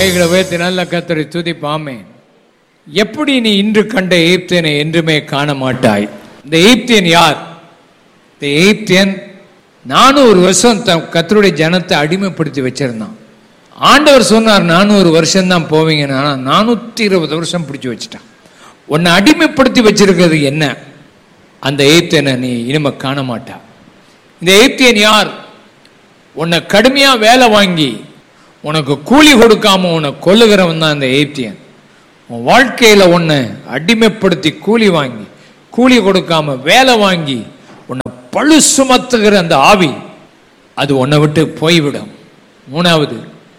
கைகளை உயர்த்தி நல்ல கத்தரை துதிப்பாமே எப்படி நீ இன்று கண்ட எகிப்தியனை என்றுமே காண மாட்டாய் இந்த எகிப்தியன் யார் இந்த எகிப்தியன் நானூறு வருஷம் தன் கத்தருடைய ஜனத்தை அடிமைப்படுத்தி வச்சிருந்தான் ஆண்டவர் சொன்னார் நானூறு வருஷம் தான் போவீங்கன்னு ஆனால் நானூற்றி இருபது வருஷம் பிடிச்சி வச்சுட்டான் உன்னை அடிமைப்படுத்தி வச்சிருக்கிறது என்ன அந்த எகிப்தியனை நீ இனிமே காண மாட்டா இந்த எகிப்தியன் யார் உன்னை கடுமையா வேலை வாங்கி உனக்கு கூலி கொடுக்காம உன்னை கொல்லுகிறவன் தான் இந்த எகிப்தியன் உன் வாழ்க்கையில உன்னை அடிமைப்படுத்தி கூலி வாங்கி கூலி கொடுக்காம வேலை வாங்கி உன்னை பழு சுமத்துகிற அந்த ஆவி அது உன்னை விட்டு போய்விடும் மூணாவது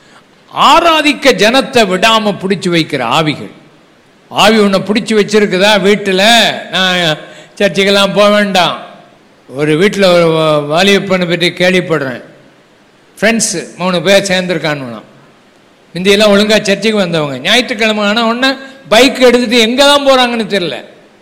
ஆராதிக்க ஜனத்தை விடாம பிடிச்சு வைக்கிற ஆவிகள் ஆவி உன்னை பிடிச்சி வச்சிருக்குதா வீட்டில் நான் சர்ச்சுக்கெல்லாம் போக வேண்டாம் ஒரு வீட்டில் ஒரு வா- வாலிப பெண்ணை பற்றி கேள்விப்படுறேன் ஃப்ரெண்ட்ஸு மூணு பேர் சேர்ந்துருக்கான்னு முந்தியெல்லாம் ஒழுங்காக சர்ச்சுக்கு வந்தவங்க ஞாயிற்றுக்கிழமை ஆனால் ஒன்று பைக் எடுத்துட்டு எங்கே தான் போகிறாங்கன்னு தெரில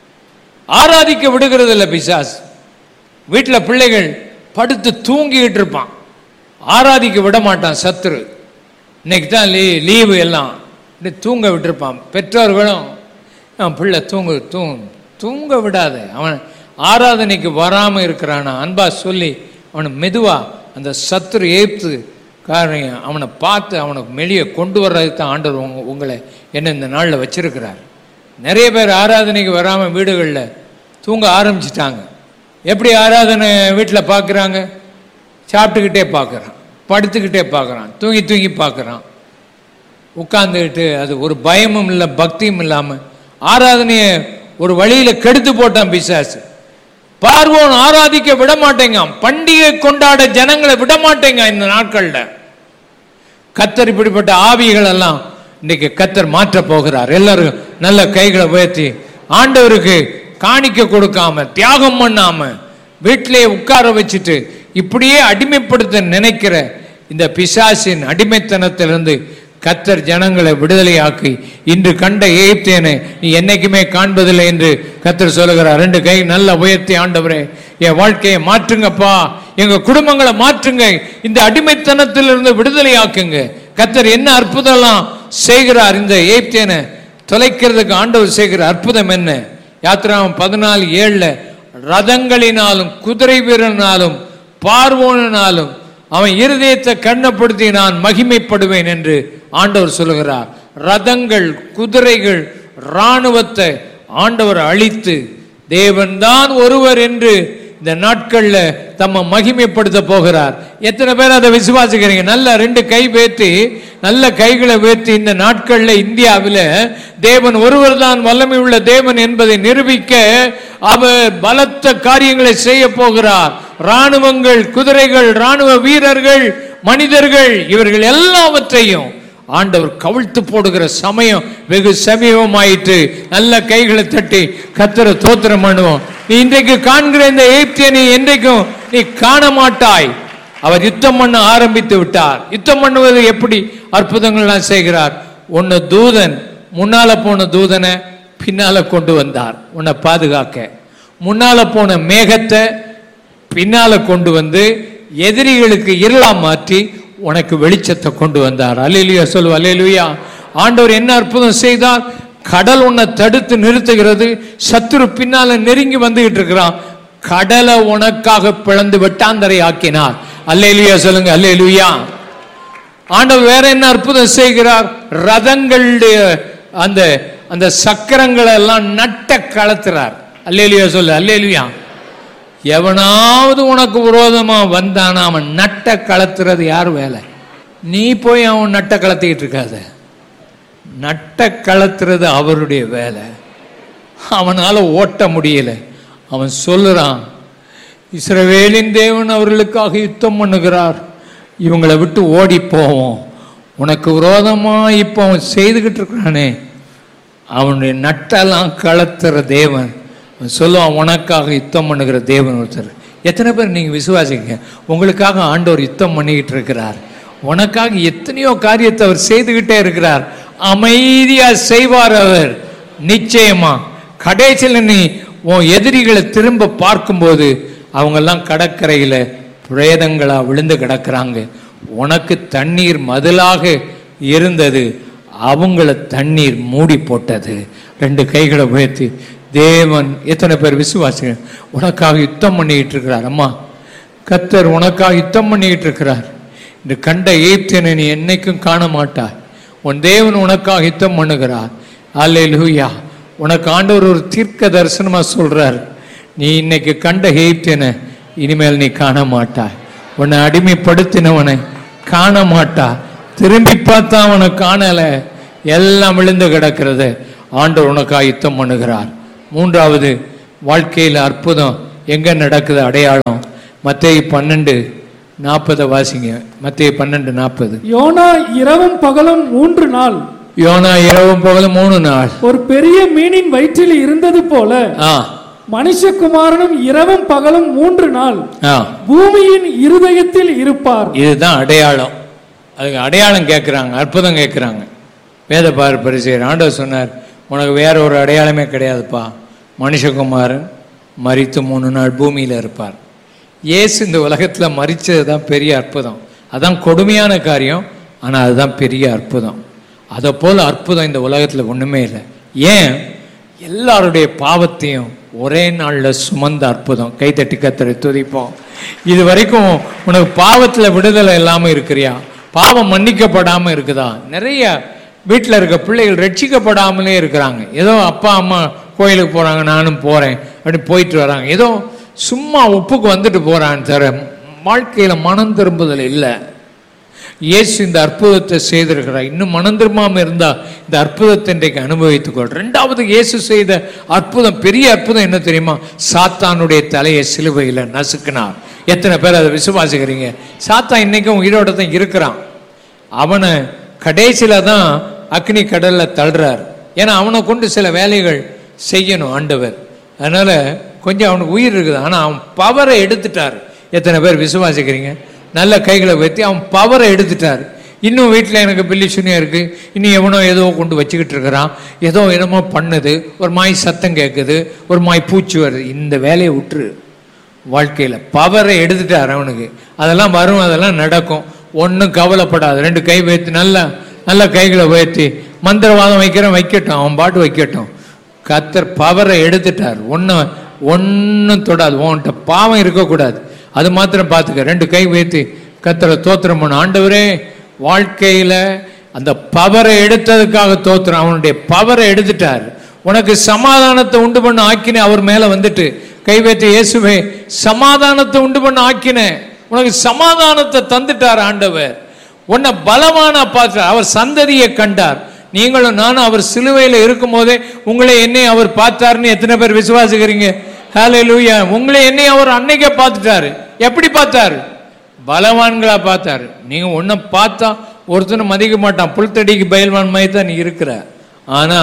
ஆராதிக்க விடுகிறது இல்லை பிசாஸ் வீட்டில் பிள்ளைகள் படுத்து தூங்கிக்கிட்டு இருப்பான் ஆராதிக்க விட மாட்டான் சத்துரு இன்னைக்கு தான் லீ லீவு எல்லாம் இப்படி தூங்க விட்டுருப்பான் பெற்றோர்களும் அவன் பிள்ளை தூங்கு தூங் தூங்க விடாத அவன் ஆராதனைக்கு வராமல் இருக்கிறானா அன்பா சொல்லி அவனை மெதுவா அந்த சத்துரு ஏய்த்து காரணம் அவனை பார்த்து அவனுக்கு வெளியே கொண்டு வர்றதுக்கு தான் ஆண்டவர் உங்க- உங்களை என்ன இந்த நாளில் வச்சிருக்கிறார் நிறைய பேர் ஆராதனைக்கு வராமல் வீடுகளில் தூங்க ஆரம்பிச்சிட்டாங்க எப்படி ஆராதனை வீட்டில் பார்க்குறாங்க சாப்பிட்டுக்கிட்டே பார்க்குறான் படுத்துக்கிட்டே பார்க்குறான் தூங்கி தூங்கி பார்க்குறான் உட்கார்ந்துக்கிட்டு அது ஒரு பயமும் இல்லை பக்தியும் இல்லாமல் ஆராதனையை ஒரு வழியில் கெடுத்து போட்டான் பிசாசு பார்வோன் ஆராதிக்க விட மாட்டேங்க பண்டிகை கொண்டாட ஜனங்களை விட மாட்டேங்க இந்த நாட்கள்ல கத்தர் இப்படிப்பட்ட ஆவிகள் எல்லாம் இன்னைக்கு கத்தர் மாற்ற போகிறார் எல்லாரும் நல்ல கைகளை உயர்த்தி ஆண்டவருக்கு காணிக்க கொடுக்காம தியாகம் பண்ணாம வீட்டிலே உட்கார வச்சுட்டு இப்படியே அடிமைப்படுத்த நினைக்கிற இந்த பிசாசின் அடிமைத்தனத்திலிருந்து கத்தர் ஜனங்களை விடுதலையாக்கி இன்று கண்ட எகிப்தியனை நீ என்னைக்குமே காண்பதில்லை என்று கத்தர் சொல்லுகிறார் ரெண்டு கை நல்ல உயர்த்தி ஆண்டவரே என் வாழ்க்கையை மாற்றுங்கப்பா எங்க குடும்பங்களை மாற்றுங்க இந்த அடிமைத்தனத்திலிருந்து விடுதலையாக்குங்க கத்தர் என்ன அற்புதம்லாம் செய்கிறார் இந்த எகிப்தியனை தொலைக்கிறதுக்கு ஆண்டவர் செய்கிற அற்புதம் என்ன யாத்திராமம் பதினாலு ஏழுல ரதங்களினாலும் குதிரை வீரனாலும் பார்வோனாலும் அவன் இருதயத்தை கண்ணப்படுத்தி நான் மகிமைப்படுவேன் என்று ஆண்டவர் சொல்லுகிறார் ரதங்கள் குதிரைகள் இராணுவத்தை ஆண்டவர் அழித்து தேவன்தான் ஒருவர் என்று இந்த நாட்கள்ல தம்ம மகிமைப்படுத்த போகிறார் எத்தனை பேர் அதை விசுவாசிக்கிறீங்க நல்ல ரெண்டு கை வேத்தி நல்ல கைகளை வேத்தி இந்த நாட்கள்ல இந்தியாவில் தேவன் ஒருவர் தான் வல்லமை உள்ள தேவன் என்பதை நிரூபிக்க அவர் பலத்த காரியங்களை செய்ய போகிறார் ராணுவங்கள் குதிரைகள் ராணுவ வீரர்கள் மனிதர்கள் இவர்கள் எல்லாவற்றையும் ஆண்டவர் கவிழ்த்து போடுகிற சமயம் வெகு சமீபமாயிற்று நல்ல கைகளை தட்டி கத்தர தோத்திரம் பண்ணுவோம் நீ இன்றைக்கு காண்கிற இந்த எய்ப்தியனை என்றைக்கும் நீ காண மாட்டாய் அவர் யுத்தம் பண்ண ஆரம்பித்து விட்டார் யுத்தம் பண்ணுவது எப்படி அற்புதங்கள்லாம் செய்கிறார் உன்னை தூதன் முன்னால போன தூதனை பின்னால கொண்டு வந்தார் உன்னை பாதுகாக்க முன்னால போன மேகத்தை பின்னால கொண்டு வந்து எதிரிகளுக்கு இருளா மாற்றி உனக்கு வெளிச்சத்தை கொண்டு வந்தார் அல்லேலுயா சொல்லு அல்லேலுயா ஆண்டவர் என்ன அற்புதம் செய்தார் கடல் உன்னை தடுத்து நிறுத்துகிறது சத்துரு பின்னால நெருங்கி வந்துகிட்டு இருக்கிறான் கடலை உனக்காக பிளந்து வெட்டாந்தரை ஆக்கினார் அல்லேலுயா சொல்லுங்க அல்லேலுயா ஆண்டவர் வேற என்ன அற்புதம் செய்கிறார் ரதங்களுடைய அந்த அந்த சக்கரங்களை எல்லாம் நட்ட கலத்துறார் அல்லேலுயா சொல்லு அல்லேலுயா எவனாவது உனக்கு விரோதமா வந்தானா அவன் நட்ட கலத்துறது யார் வேலை நீ போய் அவன் நட்ட கலத்திக்கிட்டு இருக்காத நட்ட கலத்துறது அவருடைய வேலை அவனால ஓட்ட முடியல அவன் சொல்லுறான் இஸ்ரவேலின் தேவன் அவர்களுக்காக யுத்தம் பண்ணுகிறார் இவங்களை விட்டு ஓடி போவோம் உனக்கு விரோதமா இப்போ அவன் செய்துகிட்டு இருக்கிறானே அவனுடைய நட்டெல்லாம் கலத்துற தேவன் அவன் சொல்லுவான் உனக்காக யுத்தம் பண்ணுகிற தேவன் ஒருத்தர் எத்தனை பேர் நீங்க விசுவாசிங்க உங்களுக்காக ஆண்டவர் யுத்தம் பண்ணிக்கிட்டு இருக்கிறார் உனக்காக எத்தனையோ காரியத்தை அவர் செய்துகிட்டே இருக்கிறார் அமைதியா செய்வார் அவர் நிச்சயமா கடைசியில் நீ உன் எதிரிகளை திரும்ப பார்க்கும்போது அவங்கெல்லாம் கடற்கரையில பிரேதங்களா விழுந்து கிடக்குறாங்க உனக்கு தண்ணீர் மதிலாக இருந்தது அவங்கள தண்ணீர் மூடி போட்டது ரெண்டு கைகளை உயர்த்தி தேவன் எத்தனை பேர் விசுவாசிகள் உனக்காக யுத்தம் பண்ணிக்கிட்டு இருக்கிறார் அம்மா கத்தர் உனக்காக யுத்தம் பண்ணிக்கிட்டு இருக்கிறார் இந்த கண்ட எய்ப்தியனை நீ என்னைக்கும் காண மாட்டாய் உன் தேவன் உனக்காக யுத்தம் பண்ணுகிறார் அல்லேலூயா உனக்கு ஆண்டவர் ஒரு தீர்க்க தரிசனமா சொல்றார் நீ இன்னைக்கு கண்ட எய்ப்தியனை இனிமேல் நீ காண மாட்டாய் உன்னை அடிமைப்படுத்தினவனை காண மாட்டா திரும்பி பார்த்தா அவனை காணல எல்லாம் விழுந்து கிடக்கிறது ஆண்டவர் உனக்காக யுத்தம் பண்ணுகிறார் மூன்றாவது வாழ்க்கையில் அற்புதம் எங்க நடக்குது அடையாளம் மத்தேயு பன்னெண்டு நாற்பதை வாசிங்க மத்தேயு பன்னெண்டு நாற்பது யோனா இரவும் பகலும் மூன்று நாள் யோனா இரவும் பகலும் மூணு நாள் ஒரு பெரிய மீனின் வயிற்றில் இருந்தது போல ஆ மனுஷகுமாரனும் இரவும் பகலும் மூன்று நாள் ஆ பூமியின் இருதயத்தில் இருப்பார் இதுதான் அடையாளம் அதுக்கு அடையாளம் கேட்குறாங்க அற்புதம் கேட்குறாங்க வேத பார் பரிசெயர் ஆண்டவர் சொன்னார் உனக்கு வேற ஒரு அடையாளமே கிடையாதுப்பா மனுஷகுமாரன் மரித்து மூணு நாள் பூமியில் இருப்பார் இயேசு இந்த உலகத்தில் மறிச்சது தான் பெரிய அற்புதம் அதான் கொடுமையான காரியம் ஆனால் அதுதான் பெரிய அற்புதம் அதை போல் அற்புதம் இந்த உலகத்தில் ஒன்றுமே இல்லை ஏன் எல்லாருடைய பாவத்தையும் ஒரே நாளில் சுமந்த அற்புதம் கைத்தட்டி கத்தரை துதிப்போம் இது வரைக்கும் உனக்கு பாவத்தில் விடுதலை இல்லாமல் இருக்கிறியா பாவம் மன்னிக்கப்படாமல் இருக்குதா நிறைய வீட்டில் இருக்க பிள்ளைகள் ரட்சிக்கப்படாமலே இருக்கிறாங்க ஏதோ அப்பா அம்மா கோயிலுக்கு போகிறாங்க நானும் போகிறேன் அப்படி போயிட்டு வராங்க ஏதோ சும்மா ஒப்புக்கு வந்துட்டு போகிறான்னு தர வாழ்க்கையில் மனம் திரும்புதல் இல்லை இயேசு இந்த அற்புதத்தை செய்திருக்கிறார் இன்னும் மனம் திரும்பாம இருந்தா இந்த அற்புதத்தை இன்றைக்கு அனுபவித்துக்கொள் ரெண்டாவது இயேசு செய்த அற்புதம் பெரிய அற்புதம் என்ன தெரியுமா சாத்தானுடைய தலையை சிலுவையில் நசுக்கினார் எத்தனை பேர் அதை விசுவாசிக்கிறீங்க சாத்தான் இன்னைக்கும் உயிரோட தான் இருக்கிறான் அவனை கடைசியில தான் அக்னி கடல்ல தள்ளுறார் ஏன்னா அவனை கொண்டு சில வேலைகள் செய்யணும் ஆண்டவர் அதனால கொஞ்சம் அவனுக்கு உயிர் இருக்குது ஆனா அவன் பவரை எடுத்துட்டார் எத்தனை பேர் விசுவாசிக்கிறீங்க நல்ல கைகளை வைத்து அவன் பவரை எடுத்துட்டார் இன்னும் வீட்டில் எனக்கு பில்லி சுனியா இருக்கு இன்னும் எவனோ ஏதோ கொண்டு வச்சுக்கிட்டு இருக்கிறான் ஏதோ என்னமோ பண்ணுது ஒரு மாய் சத்தம் கேட்குது ஒரு மாய் பூச்சி வருது இந்த வேலையை விட்டுரு வாழ்க்கையில் பவரை எடுத்துட்டார் அவனுக்கு அதெல்லாம் வரும் அதெல்லாம் நடக்கும் ஒன்றும் கவலைப்படாது ரெண்டு கை வைத்து நல்லா நல்ல கைகளை உயர்த்தி மந்திரவாதம் வைக்கிறேன் வைக்கட்டும் அவன் பாட்டு வைக்கட்டும் கத்தர் பவரை எடுத்துட்டார் ஒன்றும் ஒன்றும் தொடாது உன்கிட்ட பாவம் இருக்கக்கூடாது அது மாத்திரம் பார்த்துக்க ரெண்டு கை உயர்த்தி கத்தரை தோத்திரம் பண்ண ஆண்டவரே வாழ்க்கையில் அந்த பவரை எடுத்ததுக்காக தோத்திரம் அவனுடைய பவரை எடுத்துட்டார் உனக்கு சமாதானத்தை உண்டு பண்ண ஆக்கினே அவர் மேல வந்துட்டு கை வைத்து இயேசுவே சமாதானத்தை உண்டு பண்ண ஆக்கினே உனக்கு சமாதானத்தை தந்துட்டார் ஆண்டவர் உன்னை பலமான பார்த்தார் அவர் சந்ததியை கண்டார் நீங்களும் நானும் அவர் சிலுவையில் இருக்கும் போதே உங்களை என்னை அவர் பார்த்தாருன்னு எத்தனை பேர் விசுவாசிக்கிறீங்க ஹாலே லூயா உங்களை என்னை அவர் அன்னைக்கே பார்த்துட்டாரு எப்படி பார்த்தாரு பலவான்களா பார்த்தாரு நீங்க ஒன்றை பார்த்தா ஒருத்தனும் மதிக்க மாட்டான் புல்தடிக்கு பயில்வான் மாதிரி தான் நீ இருக்கிற ஆனா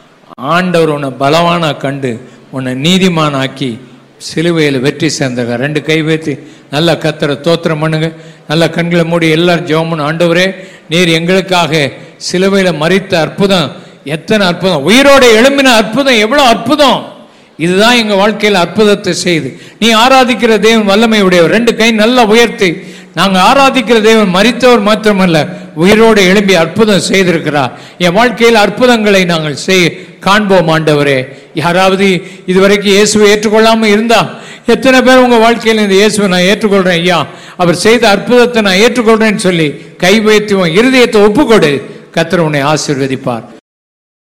ஆண்டவர் உன்னை பலவானா கண்டு உன்னை நீதிமானாக்கி சிலுவையில் வெற்றி சேர்ந்தாங்க ரெண்டு கை வைத்து நல்லா கத்தரை தோத்திரம் பண்ணுங்க நல்ல கண்களை மூடி எல்லாரும் ஜெபம் பண்ணு ஆண்டவரே நீர் எங்களுக்காக சிலுவையில் மறித்த அற்புதம் எத்தனை அற்புதம் உயிரோட எழும்பின அற்புதம் எவ்வளவு அற்புதம் இதுதான் எங்க வாழ்க்கையில் அற்புதத்தை செய்து நீ ஆராதிக்கிற தேவன் வல்லமை உடையவர் ரெண்டு கை நல்லா உயர்த்தி நாங்க ஆராதிக்கிற தேவன் மரித்தவர் மாத்திரமல்ல உயிரோடு எழும்பி அற்புதம் செய்திருக்கிறார் என் வாழ்க்கையில் அற்புதங்களை நாங்கள் செய் காண்போம் ஆண்டவரே யாராவது இதுவரைக்கும் இயேசுவை ஏற்றுக்கொள்ளாம இருந்தா எத்தனை பேர் உங்க வாழ்க்கையில் இந்த இயேசுவை நான் ஏற்றுக்கொள்றேன் ஐயா அவர் செய்த அற்புதத்தை நான் ஏற்றுக்கொள்றேன்னு சொல்லி கை வைத்து உன் இருதயத்தை ஒப்புக்கொடு கத்தர் உன்னை ஆசீர்வதிப்பார்